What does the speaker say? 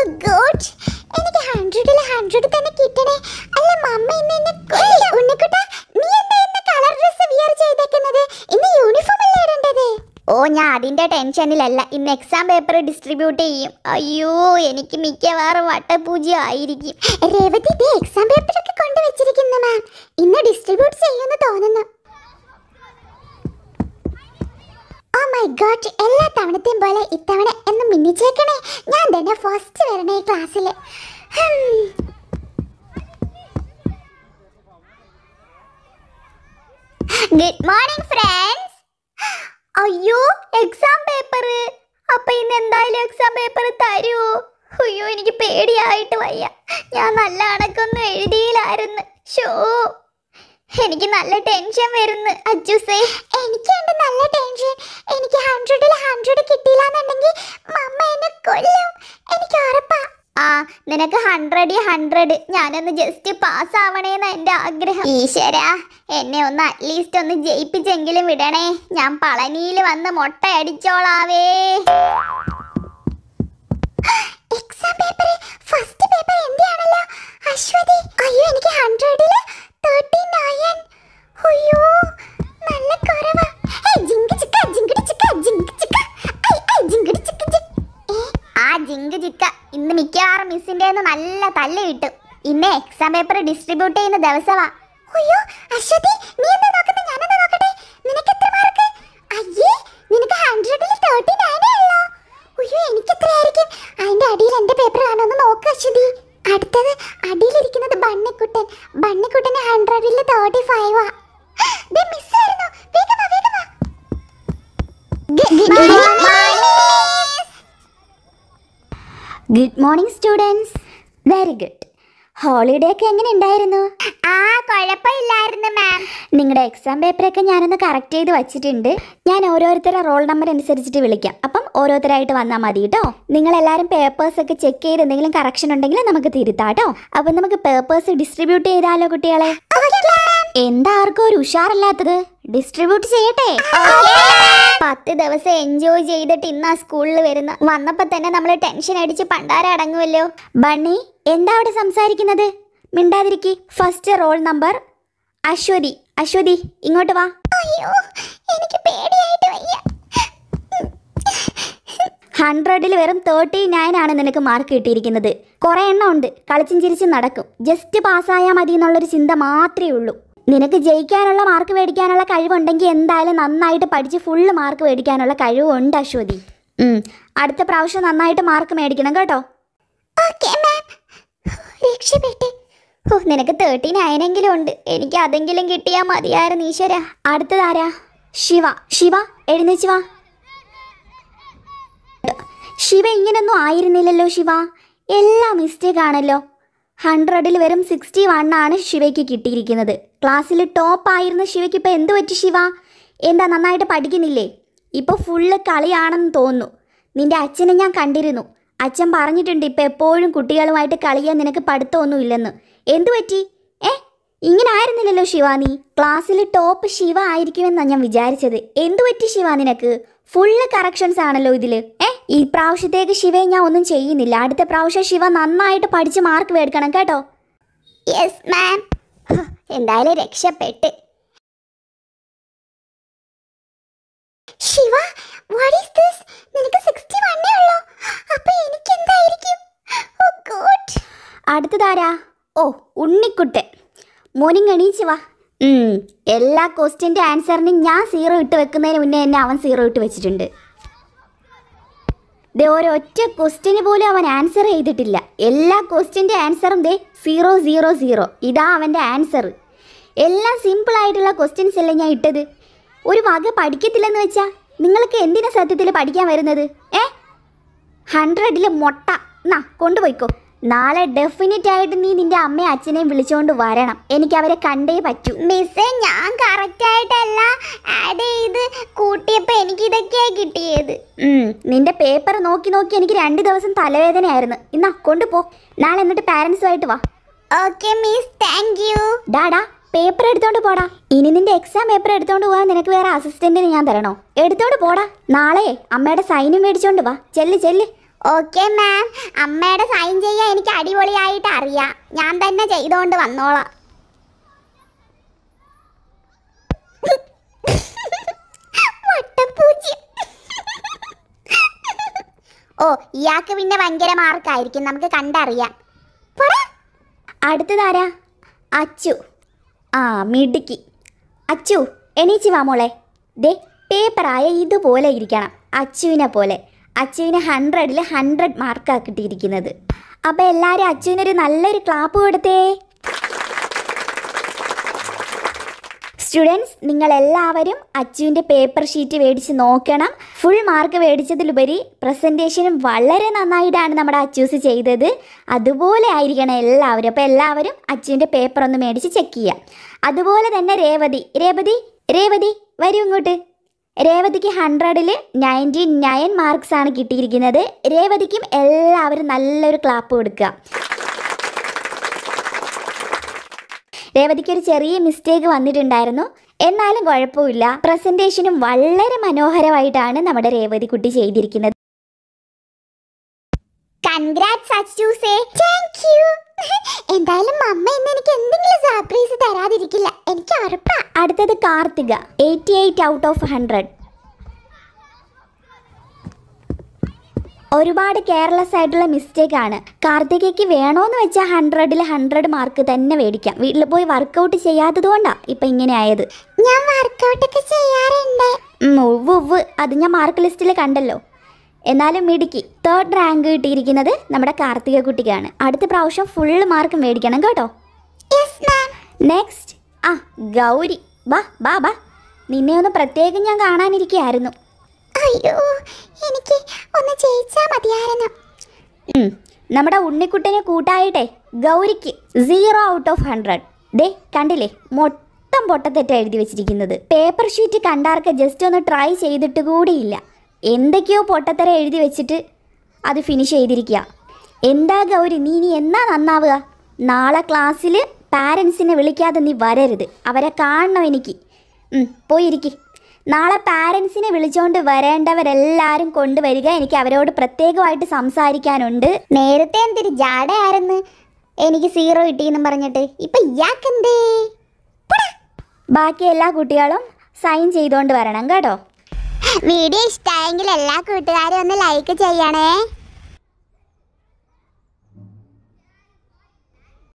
God എനിക്ക് ഹൺഡ്രഡിൽ hundred തന്നെ കിട്ടണേ അല്ല മമ്മ ഇന്ന് എന്നെ കൊല്ലും. ഉണ്ണിക്കുട്ടാ നീ എന്താ ഇന്ന് കളർ ഡ്രസ് വിയർ ചെയ്തേക്കുന്നത് ഇന്ന് യൂണിഫോം അല്ലേ ഇടേണ്ടത് ഓ ഞാൻ അതിന്റെ ടെൻഷനിലല്ല ഇന്ന് എക്സാം പേപ്പർ ഡിസ്ട്രിബ്യൂട്ട് ചെയ്യും അയ്യോ എനിക്ക് മിക്കവാറും വട്ടപൂജ ആയിരിക്കും രേവതി ദേ എക്സാം പേപ്പർ ഒക്കെ കൊണ്ടുവച്ചിരിക്കുന്നു മാം ഇന്ന് ഡിസ്ട്രിബ്യൂട്ട് ചെയ്യുമെന്ന് തോന്നുന്നു ഓ മൈ ഗോഡ് എല്ലാ തവണത്തെയും പോലെ ഇത്തവണ എന്ന് മിന്നിച്ചേക്കണേ ഞാൻ തന്നെ ഫസ്റ്റ് വരണേ ഈ ക്ലാസ്സിൽ ഗുഡ് മോർണിംഗ് ഫ്രണ്ട്സ് അയ്യോ എക്സാം പേപ്പർ അപ്പൊ ഇന്ന് എന്തായാലും എക്സാം പേപ്പർ തരുമോ അയ്യോ എനിക്ക് പേടിയായിട്ട് വയ്യ ഞാൻ നല്ല കണക്കൊന്നും എഴുതിയില്ലായിരുന്നു ഷോ എനിക്ക് നല്ല ടെൻഷൻ വരുന്നു അജ്ജുസേ എനിക്കുണ്ട് നല്ല ടെൻഷൻ എനിക്ക് ഹൺഡ്രഡിൽ ഹൺഡ്രഡ് കിട്ടിയില്ലാന്നുണ്ടെങ്കിൽ മമ്മ എന്നെ കൊല്ലും എനിക്ക് ഉറപ്പാ ആ നിനക്ക് ഹൺഡ്രഡ് ഹൺഡ്രഡ് ഞാനൊന്ന് ജസ്റ്റ് പാസ് ആവണേന്ന് എൻ്റെ ആഗ്രഹം ഈശ്വര എന്നെ ഒന്ന് അറ്റ്ലീസ്റ്റ് ഒന്ന് ജയിപ്പിച്ചെങ്കിലും വിടണേ ഞാൻ പളനിയിൽ വന്ന് മുട്ട അടിച്ചോളാവേ എക്സാം പേപ്പർ ഫസ്റ്റ് പേപ്പർ എന്റെയാണല്ലോ അശ്വതി അയ്യോ എനിക്ക് ഹൺഡ്രഡില് തേർട്ടി നയൻ അയ്യോ നല്ല കുറവാ ഏയ് ജിങ്ക് ചിക്ക ജിങ്കടി ചിക്ക ജിങ്ക് ചിക്ക ഐ ഐ ജിങ്കടി ചിക്ക ജിങ്ക് ഏ, ആ ജിങ്ക് ചിക്ക ഇന്ന് മിക്കവാറും മിസ്സിന്റെ നല്ല തല്ല് കിട്ടും ഇന്ന് എക്സാം പേപ്പർ ഡിസ്ട്രിബ്യൂട്ട് ചെയ്യുന്ന ദിവസമാ അയ്യോ അശ്വതി നീ എന്താ നോക്കുന്നത് ഞാനെന്താ നോക്കട്ടെ നിനക്ക് എത്ര മാർക്ക് അയ്യേ നിനക്ക് ഹൺഡ്രഡിൽ തേർട്ടി നയനേ ഉള്ളോ അയ്യോ എനിക്ക് എത്രയായിരിക്കും അതിന്റെ അടിയിൽ എന്റെ പേപ്പർ കാണുമെന്ന് നോക്ക് അശ്വതി അടുത്തത് അടിയിലിരിക്കുന്നത് ബണ്ണിക്കുട്ടൻ ബണ്ണിക്കുട്ടന് ഹൺഡ്രഡിൽ തേർട്ടി ഫൈവ് ആ മിസ്സായിരുന്നു വേഗം വാ വേഗം വാ good morning students very good holiday ഒക്കെ എങ്ങനെ ഉണ്ടായിരുന്നു ആ കുഴപ്പമില്ലായിരുന്നു മാം നിങ്ങളുടെ എക്സാം പേപ്പറൊക്കെ ഞാനൊന്ന് കറക്റ്റ് ചെയ്ത് വച്ചിട്ടുണ്ട് ഞാൻ ഓരോരുത്തരുടെ റോൾ നമ്പർ അനുസരിച്ചിട്ട് വിളിക്കാം അപ്പം ഓരോരുത്തരായിട്ട് വന്നാൽ മതി കേട്ടോ നിങ്ങൾ എല്ലാവരും പേപ്പേഴ്സ് ഒക്കെ ചെക്ക് ചെയ്ത് എന്തെങ്കിലും കറക്ഷൻ ഉണ്ടെങ്കിൽ നമുക്ക് തിരുത്താം കേട്ടോ അപ്പം നമുക്ക് പേപ്പേഴ്സ് ഡിസ്ട്രിബ്യൂട്ട് ചെയ്താലോ കുട്ടികളെ എന്താ ആർക്കും ഒരു ഉഷാറില്ലാത്തത് ഡിസ്ട്രിബ്യൂട്ട് ചെയ്യട്ടെ പത്ത് ദിവസം എൻജോയ് ചെയ്തിട്ട് ഇന്നാ സ്കൂളിൽ വരുന്ന വന്നപ്പോ തന്നെ നമ്മൾ ടെൻഷൻ അടിച്ച് പണ്ടാര അടങ്ങുമല്ലോ ബണ്ണി എന്താ അവിടെ സംസാരിക്കുന്നത് മിണ്ടാതിരിക്കി first roll number Aswathi Aswathi ഇങ്ങോട്ട് വാ അയ്യോ എനിക്ക് പേടിയായിട്ട് വയ്യ ഹൺഡ്രഡിൽ വെറും തേർട്ടി നയൻ ആണ് നിനക്ക് മാർക്ക് കിട്ടിയിരിക്കുന്നത് കുറേ എണ്ണം ഉണ്ട് കളിച്ചും ചിരിച്ചും നടക്കും ജസ്റ്റ് പാസ്സായാൽ മതി എന്നുള്ളൊരു ചിന്ത മാത്രമേ ഉള്ളൂ നിനക്ക് ജയിക്കാനുള്ള മാർക്ക് മേടിക്കാനുള്ള കഴിവുണ്ടെങ്കിൽ എന്തായാലും നന്നായിട്ട് പഠിച്ച് ഫുള്ള് മാർക്ക് മേടിക്കാനുള്ള കഴിവുണ്ട് അശ്വതി ഉം, അടുത്ത പ്രാവശ്യം നന്നായിട്ട് മാർക്ക് മേടിക്കണം കേട്ടോ രക്ഷപ്പെട്ടെ ഓ നിനക്ക് തേർട്ടി നയനെങ്കിലും ഉണ്ട് എനിക്ക് അതെങ്കിലും കിട്ടിയാൽ മതിയായിരുന്നു ഈശ്വര അടുത്തതാരാ ശിവ ശിവ എഴുന്നേച്ച് വാ ശിവ ഇങ്ങനൊന്നും ആയിരുന്നില്ലല്ലോ ശിവ എല്ലാം മിസ്റ്റേക്ക് ആണല്ലോ ഹൺഡ്രഡിൽ വെറും സിക്സ്റ്റി വൺ ആണ് ശിവയ്ക്ക് കിട്ടിയിരിക്കുന്നത് ക്ലാസ്സിൽ ടോപ്പ് ആയിരുന്ന ശിവയ്ക്ക് ഇപ്പോൾ എന്ത് പറ്റി ശിവ എന്താ നന്നായിട്ട് പഠിക്കുന്നില്ലേ ഇപ്പോൾ ഫുള്ള് കളിയാണെന്ന് തോന്നുന്നു നിന്റെ അച്ഛനെ ഞാൻ കണ്ടിരുന്നു അച്ഛൻ പറഞ്ഞിട്ടുണ്ട് ഇപ്പോൾ എപ്പോഴും കുട്ടികളുമായിട്ട് കളിയാൻ നിനക്ക് പഠിത്തമൊന്നും ഇല്ലെന്ന് എന്തു പറ്റി ഏ ഇങ്ങനെ ആയിരുന്നില്ലല്ലോ ശിവ നീ ക്ലാസ്സിൽ ടോപ്പ് ശിവ ആയിരിക്കുമെന്നാണ് ഞാൻ വിചാരിച്ചത് എന്തു പറ്റി ശിവ നിനക്ക് ഫുള്ള് കറക്ഷൻസ് ആണല്ലോ ഇതിൽ ഏ ഈ പ്രാവശ്യത്തേക്ക് ശിവയെ ഞാൻ ഒന്നും ചെയ്യുന്നില്ല അടുത്ത പ്രാവശ്യം ശിവ നന്നായിട്ട് പഠിച്ച് മാർക്ക് മേടിക്കണം കേട്ടോ യെസ് മാം എന്തായാലും രക്ഷപ്പെട്ട് ശിവ വാട്ട് ഈസ് ദിസ് നിനക്ക് 61 ഉള്ളോ അപ്പൊ എനിക്ക് എന്തായിരിക്കും ഓ ഗോഡ് അടുത്തതാരാ ഓ ഉണ്ണിക്കുട്ടൻ മോർണിംഗ് എണീച്ച് വാ ഉം, എല്ലാ ക്വസ്റ്റ്യൻ്റെ ആൻസറിനും ഞാൻ സീറോ ഇട്ട് വെക്കുന്നതിന് മുന്നേ എന്നെ അവൻ സീറോ ഇട്ട് വെച്ചിട്ടുണ്ട് ദേ ഒരൊറ്റ ക്വസ്റ്റ്യന് പോലും അവൻ ആൻസർ ചെയ്തിട്ടില്ല എല്ലാ ക്വസ്റ്റ്യൻ്റെ ആൻസറും ദേ സീറോ സീറോ സീറോ ഇതാ അവൻ്റെ ആൻസർ എല്ലാം സിമ്പിൾ ആയിട്ടുള്ള ക്വസ്റ്റ്യൻസ് അല്ലേ ഞാൻ ഇട്ടത് ഒരു വക പഠിക്കത്തില്ലെന്ന് വെച്ചാ നിങ്ങൾക്ക് എന്തിനാ സത്യത്തിൽ പഠിക്കാൻ വരുന്നത് ഏ ഹൺഡ്രഡിൽ മൊട്ട എന്നാ കൊണ്ടുപോയിക്കോ നാളെ ഡെഫിനറ്റ് ആയിട്ട് നീ നിന്റെ അമ്മയും അച്ഛനെയും വിളിച്ചുകൊണ്ട് വരണം എനിക്ക് അവരെ കണ്ടേ പറ്റൂ മിസ്സേ ഞാൻ കറക്റ്റ് ആയിട്ടല്ല ആഡ് ചെയ്ത് കൂട്ടിയപ്പോൾ എനിക്ക് ഇതൊക്കെയാ കിട്ടിയത് നിന്റെ പേപ്പർ നോക്കി നോക്കി എനിക്ക് രണ്ട് ദിവസം തലവേദനയായിരുന്നു ഇന്നാ കൊണ്ടുപോ നാളെ എന്നിട്ട് പാരൻസുമായിട്ട് വാ ഓക്കെ മിസ് താങ്ക് യു ഡാഡാ പേപ്പർ എടുത്തോണ്ട് പോടാ ഇനി നിന്റെ എക്സാം പേപ്പർ എടുത്തോണ്ട് പോകാൻ നിനക്ക് വേറെ അസിസ്റ്റന്റിന് ഞാൻ തരണോ എടുത്തോണ്ട് പോടാ നാളെ അമ്മയുടെ സൈനും മേടിച്ചോണ്ട് വാ ചെല്ല് ചെല്ല് ഓക്കെ മാം അമ്മയുടെ സൈൻ ചെയ്യാൻ എനിക്ക് അടിപൊളിയായിട്ട് അറിയാം ഞാൻ തന്നെ ചെയ്തോണ്ട് വന്നോളാം വട്ടപ്പൂജ്യം. ഓ ഇയാൾക്ക് പിന്നെ ഭയങ്കര മാർക്കായിരിക്കും നമുക്ക് കണ്ടറിയാം പോടാ. അടുത്തതാരാ അച്ചു ആ മിടുക്കി അച്ചു എണീച്ച് വാ മോളെ ദേ പേപ്പറായ ഇതുപോലെ ഇരിക്കണം അച്ചുവിനെ പോലെ അച്ചുവിന് ഹൺഡ്രഡിൽ ഹൺഡ്രഡ് മാർക്കാണ് കിട്ടിയിരിക്കുന്നത് അപ്പോൾ എല്ലാവരും അച്ചുവിനൊരു നല്ലൊരു ക്ലാപ്പ് കൊടുത്തേ സ്റ്റുഡൻസ് നിങ്ങൾ എല്ലാവരും അച്ചുവിൻ്റെ പേപ്പർ ഷീറ്റ് മേടിച്ച് നോക്കണം ഫുൾ മാർക്ക് മേടിച്ചതിലുപരി പ്രസൻറ്റേഷനും വളരെ നന്നായിട്ടാണ് നമ്മുടെ അച്ചൂസ് ചെയ്തത് അതുപോലെ ആയിരിക്കണം എല്ലാവരും അപ്പോൾ എല്ലാവരും അച്ചുവിൻ്റെ പേപ്പർ ഒന്ന് മേടിച്ച് ചെക്ക് ചെയ്യുക അതുപോലെ തന്നെ രേവതി രേവതി രേവതി വരൂ ഇങ്ങോട്ട് രേവതിക്ക് ഹൺഡ്രഡിൽ നയൻറ്റി നയൻ മാർക്സ് ആണ് കിട്ടിയിരിക്കുന്നത് രേവതിക്കും എല്ലാവരും നല്ലൊരു ക്ലാപ്പ് കൊടുക്കുക രേവതിക്ക് ഒരു ചെറിയ മിസ്റ്റേക്ക് വന്നിട്ടുണ്ടായിരുന്നു എന്നാലും കുഴപ്പമില്ല പ്രസന്റേഷനും വളരെ മനോഹരമായിട്ടാണ് നമ്മുടെ രേവതി കുട്ടി ചെയ്തിരിക്കുന്നത് കൺഗ്രാറ്റ്സ് അച്ചൂസേ താങ്ക് യു എന്തായാലും അമ്മ ഇന്ന് എനിക്ക് എന്തെങ്കിലും സർപ്രൈസ് തരാതിരിക്കില്ല എനിക്ക് ഉറപ്പാ അടുത്തത് Karthika eighty eight out of hundred ഒരുപാട് കെയർലെസ് ആയിട്ടുള്ള മിസ്റ്റേക്ക് ആണ് കാർത്തികയ്ക്ക് വേണോന്ന് വെച്ചാൽ ഹൺഡ്രഡിൽ ഹൺഡ്രഡ് മാർക്ക് തന്നെ മേടിക്കാം വീട്ടിൽ പോയി വർക്കൗട്ട് ചെയ്യാത്തത് കൊണ്ടാ ഇപ്പൊ ഇങ്ങനെ ആയത് ഞാൻ വർക്കൗട്ട് ഒക്കെ ചെയ്യാറുണ്ട് ഉവ്വ് ഉവ്വ് അത് ഞാൻ മാർക്ക് ലിസ്റ്റിൽ കണ്ടല്ലോ എന്നാലും മിടുക്കി തേർഡ് റാങ്ക് കിട്ടിയിരിക്കുന്നത് നമ്മുടെ കാർത്തിക കുട്ടിക്കാണ് അടുത്ത പ്രാവശ്യം ഫുൾ മാർക്ക് മേടിക്കണം കേട്ടോ നെക്സ്റ്റ് ആ ഗൗരി ബാ ബാ ബാ നിന്നെ ഒന്ന് പ്രത്യേകം ഞാൻ കാണാനിരിക്കുകയായിരുന്നു അയ്യോ എനിക്ക് ഒന്ന് ജയിച്ചാ മതിയായിരുന്നു നമ്മുടെ ഉണ്ണിക്കുട്ടനെ കൂട്ടായിട്ടെ ഗൗരിക്ക് സീറോ ഔട്ട് ഓഫ് ഹൺഡ്രഡ് ദേ കണ്ടില്ലേ മൊത്തം പൊട്ടത്തെറ്റ എഴുതി വെച്ചിരിക്കുന്നത് പേപ്പർ ഷീറ്റ് കണ്ടാർക്ക് ജസ്റ്റ് ഒന്ന് ട്രൈ ചെയ്തിട്ട് കൂടിയില്ല എന്തൊക്കെയോ പൊട്ടത്തര എഴുതി വെച്ചിട്ട് അത് ഫിനിഷ് ചെയ്തിരിക്കുക എന്താ ഗൗരി നീ ഇനി എന്നാ നന്നാവുക നാളെ ക്ലാസ്സിൽ പാരൻസിനെ വിളിക്കാതെ നീ വരരുത് അവരെ കാണണം എനിക്ക് ഉം, പോയിരിക്ക് നാളെ പാരൻസിനെ വിളിച്ചുകൊണ്ട് വരേണ്ടവരെല്ലാരും കൊണ്ടുവരിക എനിക്ക് അവരോട് പ്രത്യേകമായിട്ട് സംസാരിക്കാനുണ്ട് നേരത്തെ എന്തൊരു ജാടയായിരുന്നു എനിക്ക് സീറോ കിട്ടിയെന്നും പറഞ്ഞിട്ട് ഇപ്പൊ ഇയാക്കെന്തേ പോടാ. ബാക്കി എല്ലാ കുട്ടികളും സൈൻ ചെയ്തുകൊണ്ട് വരണം കേട്ടോ വീഡിയോ ഇഷ്ടമായെങ്കിൽ എല്ലാ കൂട്ടുകാരും ഒന്ന് ലൈക്ക് ചെയ്യണേ